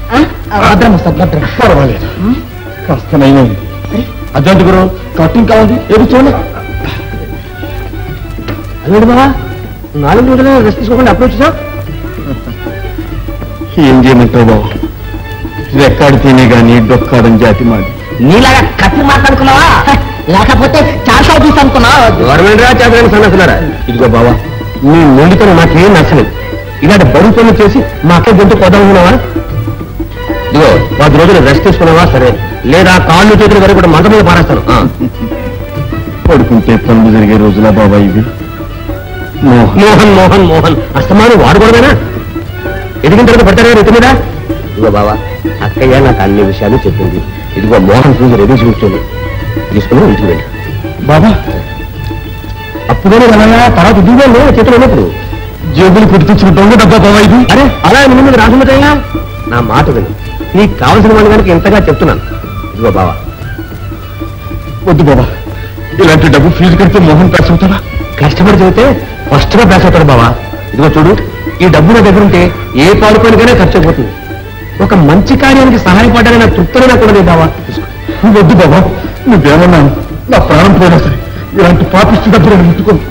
భద్రం వస్తా భద్రం పర్వాలేదు కాస్త నయమైంది అర్జెంట్ గురు కట్టింగ్ కావాలి ఏది చూడండి అదేంటి బావా నాలుగు రోజులు రెస్ట్ తీసుకోకుండా అప్పుడు వచ్చా ఏం చేయమంటావు బాబు రెక్కాడి తిని గాని డొక్కాడని జాతి మాది నీలాగా కత్తి మాట్లాడుకున్నావా లేకపోతే చాషా చూసి అనుకున్నావా గవర్నమెంట్ రా చేతని సన్నస్తున్నారా ఇదిగో బావా నీ మొండితనం నాకేం నచ్చలేదు ఇలాంటి బరువు పనులు చేసి మా అక్క గొంతు పోదామనుకున్నావా ఇదిగో పది రోజులు రెస్ట్ తీసుకున్నావా సరే లేదా కాళ్ళు చేతులు వరకు కూడా మంట మీద పారేస్తాను పడుకుంటే పనులు జరిగే రోజులా బాబా ఇది మోహన్ మోహన్ మోహన్ అస్తమానం వాడుకోవడమేనా ఎదిగిన తర్వాత పడతారా రైతు మీద ఇదిగో బావా అక్కయ్య నాకు అన్ని విషయాలు చెప్పింది ఇదిగో మోహన్ పూజ రెడీ చూస్తుంది తీసుకుని ఇంటికి వెళ్ళి బాబా అప్పుడే వెళ్ళాలా తర్వాత దిగులో చేతులు ఉన్నప్పుడు జేబులు కుర్తించిన దొంగ డబ్బా బాబా ఇది అరే అలా నీ ముందు రాసుకుంటాయా నా మాట విను నీకు కావలసిన వాడి కనుక ఇంతగా చెప్తున్నాను ఇదిగో బావా వద్దు బాబా ఇలాంటి డబ్బు ఫీజు కడితే మోహన్ పాస్ అవుతాడా కష్టపడి చదివితే ఫస్ట్ గా పాస్ అవుతాడు బావా ఇదిగో చూడు ఈ డబ్బు నా దగ్గర ఉంటే ఏ పాడుకోనికైనా ఖర్చు అయిపోతుంది ఒక మంచి కార్యానికి సహాయపడాలని నాకు తృప్తిగా కూడా లేదు బావా నువ్వు వద్దు బాబా నువ్వేమన్నా నా ప్రాణం పోయినా సరే ఇలాంటి పాపిస్తు డబ్బు నేను ముట్టుకోను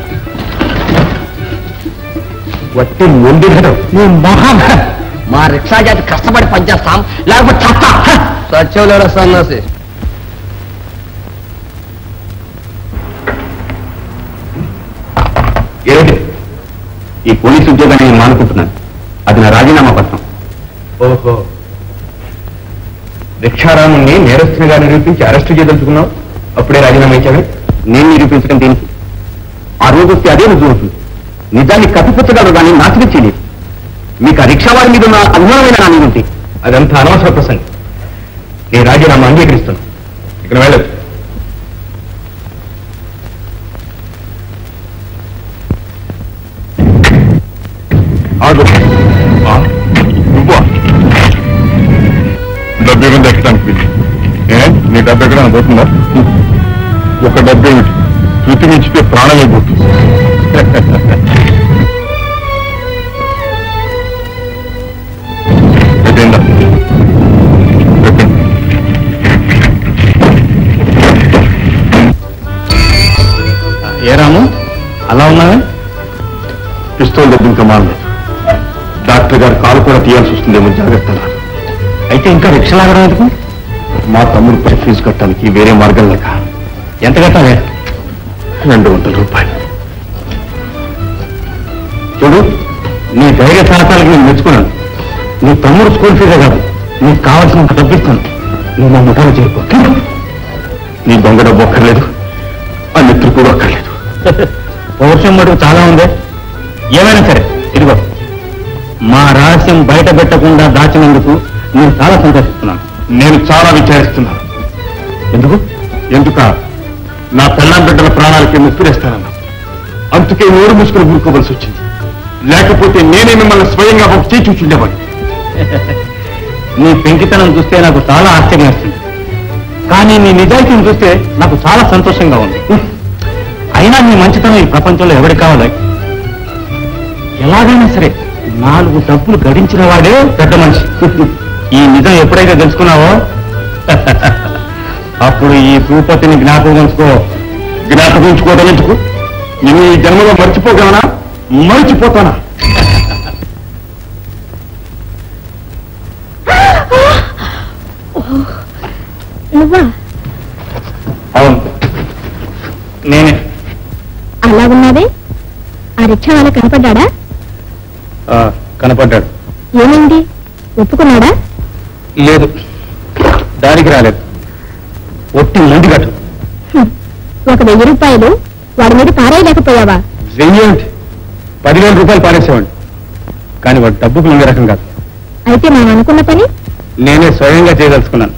వట్టి మొండి నీ మహా మా రిక్షా జాతి కష్టపడి పనిచేస్తాం లేకపోతే చస్తా సత్యంలో సన్నాసి ఏమిటి ఈ పోలీసు ఉద్యోగాన్ని నేను మానుకుంటున్నాను అది నా రాజీనామా పత్రం ఓహో రిక్షారాముణ్ణి నేరస్తునిగా నిరూపించి అరెస్టు చేయదలుచుకున్నావు అప్పుడే రాజీనామా ఇచ్చావే నేను నిరూపించడం దీనికి ఆ రోజు వస్తే అదే రుజువు అవుతుంది నిజాన్ని కప్పిపుచ్చగలరు కానీ నాశనం చేయలేదు మీకు ఆ రిక్షా వారి మీద ఉన్న అభిమానమైన నా మీద ఉంటే అదంతా అనవసర ప్రసంగం నేను రాజీనామా అంగీకరిస్తాను ఇక్కడ వెళ్ళదు ఆగు ఆ, నువ్వా డబ్బు ఇవ్వని ఎక్కడానికి వీలు. ఏ నీ డబ్బు ఎక్కడ పోతుందా ఒక డబ్బు ఏమిటి శృతి మించితే ప్రాణమే పోతుంది పెట్టేందా పెట్టండి ఏ రాము అలా ఉన్నావే పిస్తోల్ దెబ్బ ఇంకా మారలేదు డాక్టర్ గారు కాలు కూడా తీయాల్సి వస్తుందేమో జాగ్రత్త అన్నారు. అయితే ఇంకా రిక్షా లాగడం ఎందుకు మా తమ్ముడు పై ఫీజు కట్టడానికి వేరే మార్గం లేక ఎంత కట్టావే రెండు వందల రూపాయలు చూడు నీ ధైర్య సాహసాలకు నేను మెచ్చుకున్నాను నీ తమ్ముడు స్కూల్ ఫీజే కాదు నీకు కావాల్సినంత డబ్బిస్తాను నువ్వు మా ముఠాలు చేరుకో నీ దొంగ డబ్బు అక్కర్లేదు ఆ మిత్రు కూడా అక్కర్లేదు పౌరుషం మటుకు చాలా ఉంది ఏమైనా సరే ఇదిగో మా రహస్యం బయట పెట్టకుండా దాచినందుకు నేను చాలా సంతోషిస్తున్నాను నేను చాలా విచారిస్తున్నాను ఎందుకు ఎందుక నా పెళ్ళాం బిడ్డల ప్రాణాలకి ముప్పిరేస్తానన్నా అందుకే నోరు మూసుకుని ఊరుకోవలసి వచ్చింది లేకపోతే నేనే మిమ్మల్ని స్వయంగా ఒక చేయి చూచుండేవాడిని నీ పెంకితనం చూస్తే నాకు చాలా ఆశ్చర్యం వేస్తుంది కానీ నీ నిజాయితీని చూస్తే నాకు చాలా సంతోషంగా ఉంది అయినా నీ మంచితనం ఈ ప్రపంచంలో ఎవరికి కావాలి ఎలాగైనా సరే నాలుగు డబ్బులు గడించిన వాడే పెద్ద మనిషి ఈ నిజం ఎప్పుడైతే తెలుసుకున్నావో అప్పుడు ఈ భూపతిని జ్ఞాపకం ఉంచుకో జ్ఞాపకం ఉంచుకోవడం ఎందుకు నేను ఈ జన్మలో మర్చిపోగలనా మర్చిపోతానా నువ్వా అవును నేనే అలా ఉన్నావే ఆ రిక్షా వాళ్ళ కనపడ్డా ఆ, కనపడ్డాడు ఏమైంది ఒప్పుకున్నాడా లేదు దారికి రాలేదు ఒట్టి ముందుగట్టు హ్మ్. ఒక వెయ్యి రూపాయలు వాడి మీద పారేయలేకపోయావా వెయ్యేంటి పదివేల రూపాయలు పారేసేవాడిని కానీ వాడు డబ్బుకు లొంగే రకం కాదు అయితే మనం అనుకున్న పని నేనే స్వయంగా చేయదలుచుకున్నాను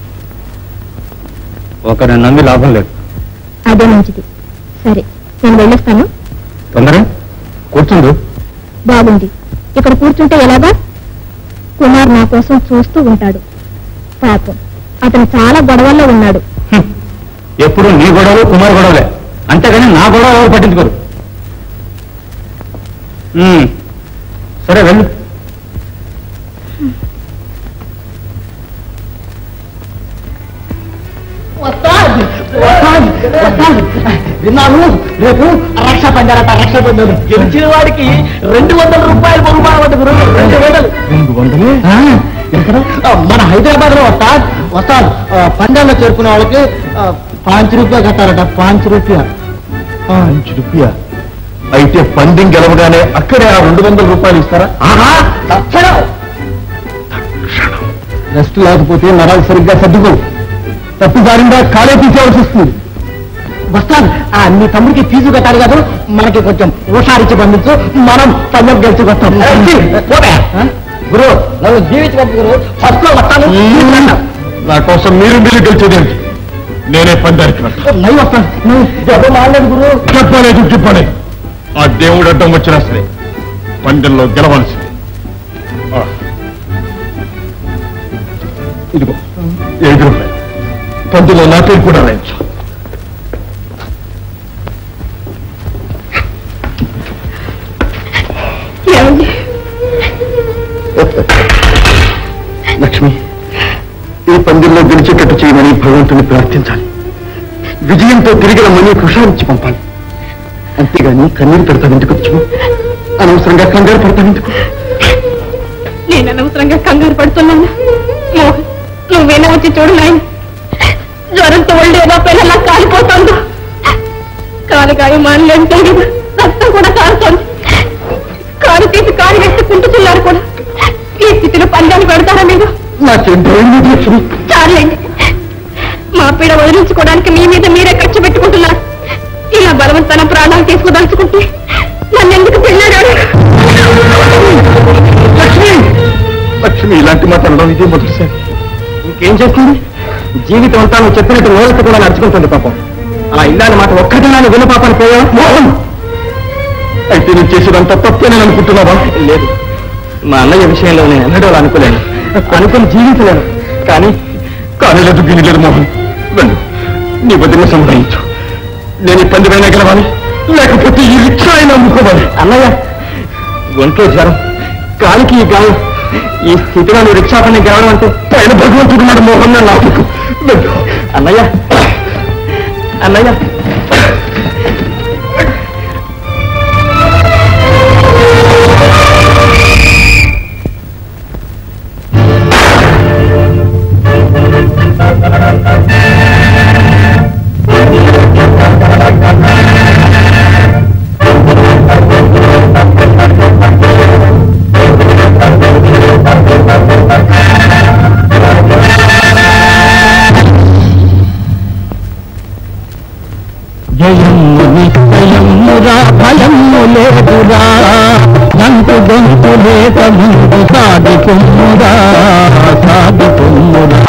ఒకరిని నమ్మి లాభం లేదు అదే మంచిది సరే నేను వెళ్ళొస్తాను తొందర కూర్చుండు బాగుంది ఇక్కడ కూర్చుంటే ఎలాగా కుమార్ నా కోసం చూస్తూ ఉంటాడు పాపం అతను చాలా గొడవల్లో ఉన్నాడు హ్మ్. ఎప్పుడు నీ గొడవలు కుమార్ గొడవలే అంతేగాని నా గొడవ ఎవరు పట్టించుకోరు హ్మ్. సరే వెళ్ళు విన్నాను రేపు రక్ష పందారట రక్ష పందాలు గెలిచిన వాడికి రెండు వందల రూపాయలు బహుమానం అంట గురు రెండు వేలు రెండు వందలే ఆ, ఎక్కడ ఆ, మన హైదరాబాద్ లో వస్తాను వస్తాను ఆ, పందాల్లో చేరుకునే వాళ్ళకి ఆ, పాంచ్ రూపాయలు కట్టారట పాంచ్ రూపాయ పాంచ్ రూపాయ అయితే పందెం గెలవగానే అక్కడే ఆ రెండు వందల రూపాయలు ఇస్తారా ఆహా తక్షణం రెస్ట్ లేకపోతే నరాలు సరిగ్గా సర్దుకో తప్పు జారిందా కాలే తీసేవాల్సి వస్తుంది వస్తాను ఆ, నీ తమ్ముడికి ఫీజు కట్టాలి కదా మనకి కొంచెం హుషారిచ్చి పంపించు మనం పంజాబ్ గెలిచి వస్తాం ఆ? గురు నన్ను జీవించి పంపు గురు ఫస్ట్ లో వస్తాను నా కోసం మీరు మీరు గెలిచేదేంటి నేనే పందానికి వెళ్తాను నై వస్తాను నువ్వు జబ్బు మారలేదు గురు చెప్పలేదు చెప్పలేదు ఆ దేవుడు అడ్డం వచ్చినా సరే పందెంలో గెలవాల్సింది ఆ. ఇదిగో ఐదు రూపాయలు పందులో నా పేరు కూడా రాయించు ఏమండి లక్ష్మి ఈ పందిల్లో గెలిచేటట్టు చేయమని భగవంతుని ప్రార్థించాలి విజయంతో తిరిగి రమ్మని హుషారించి పంపాలి అంతేగాని కన్నీరు పెడతాను ఎందుకు వచ్చి అనవసరంగా కంగారు పడతాను ఎందుకు నేను అనవసరంగా కంగారు పడుతున్నాను మోహన్ నువ్వేనా వచ్చి చూడు నాయన జ్వరంతో ఒళ్ళు ఏదో పిల్లలా కాలిపోతుంది కాలు కాయ మానలేని తెలియదు రక్తం కూడా కారుతోంది కారు తీసి కారు వేసి కుంటుతున్నారు కూడా ఈ స్థితిలో పందాన్ని పెడతారా మీరు నాకేం భయం లేదు లక్ష్మి చాలండి మా పీడ వదిలించుకోవడానికి మీ మీద మీరే ఖర్చు పెట్టుకుంటున్నారు ఇలా బలవంతన ప్రాణాలు తీసుకోదలుచుకుంటే నన్ను ఎందుకు పెళ్ళాడారు లక్ష్మి లక్ష్మి ఇలాంటి మాట అనడం ఇదే మొదటిసారి ఇంకేం చేస్తుంది జీవితం అంతా నువ్వు చెప్పినట్టు నోరెత్త కూడా నడుచుకుంటుంది పాపం అలా ఇల్లాని మాట ఒక్కటి నాన్న విన్న పాపని పోయా మోహన్ అయితే నువ్వు చేసేదంతా తప్పేనని అనుకుంటున్నావా లేదు మా అన్నయ్య విషయంలో నేను ఎన్నడూ అలా అనుకోలేను అనుకుని జీవించలేను కానీ కానీ లేదు గిని లేదు మోహన్ వెళ్ళు నీ వదిన సంపాదించు నేను ఈ పందిరైనా గెలవాలి లేకపోతే ఈ రిక్షా అయినా అమ్ముకోవాలి అన్నయ్య ఒంట్లో జ్వరం కాలికి ఈ గాయం ఈ స్థితిలో నువ్వు రిక్షా పని గెలవడం అంటే పైన భగవంతుడున్నాడు మోహన్ నా నాకు వెళ్ళు అన్నయ్య అన్నయ్య జయము నిశ్చయమురా భయము లేదురా గంటు గొంతు లేక ముందు సాధికుమ్మురా సాధికుమ్మురా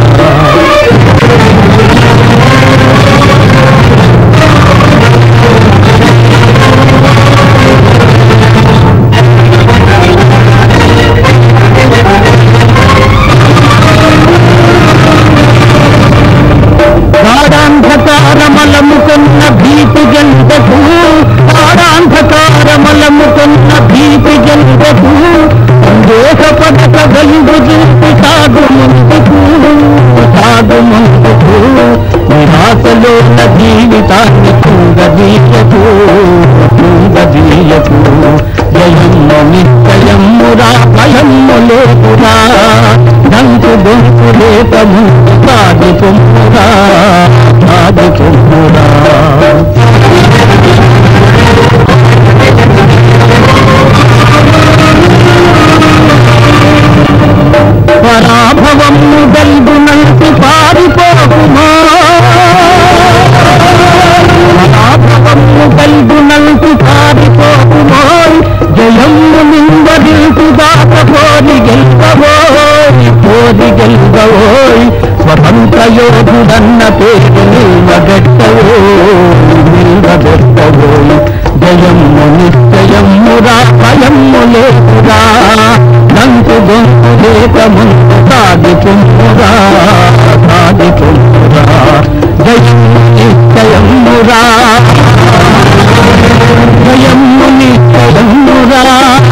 గాఢాంధకారమలముకున్న భీతి గంటకు గాఢాంధకారమలముకున్న భీతి గంటకు సందేహపడక వెలుగు చూసి సాగు ముందుకు సాగు ముందుకు నిరాశలోన జీవితాన్ని కుంగదీయకు కుంగదీయకు జయమ్ము నిశ్చయమ్మురా భయమ్ము లేకురా దంకు దొంకు లేక ముందు సాగి పొమ్మురా సాగి పొమ్మురా పరాభవము గల్గునంటి పారిపోకుమా పరాభవము గల్గునంటి పారిపోకుమోయ్ జయమ్ము నిందరిల్పు దాక పోరి గెల్వబోయ్ పోరి గెల్వబోయ్ స్వతంత్ర యోధుడన్న పేరు నిల్వగట్టవోయ్ నిల్వగట్టవోయ్ జయమ్ము నిశ్చయమ్మురా భయమ్ము లేకురా నంకు గొంతు లేక ముందు సాగి చుమ్మురా సాగి చుమ్మురా జయమ్ము నిశ్చయమ్మురా జయమ్ము నిశ్చయమ్మురా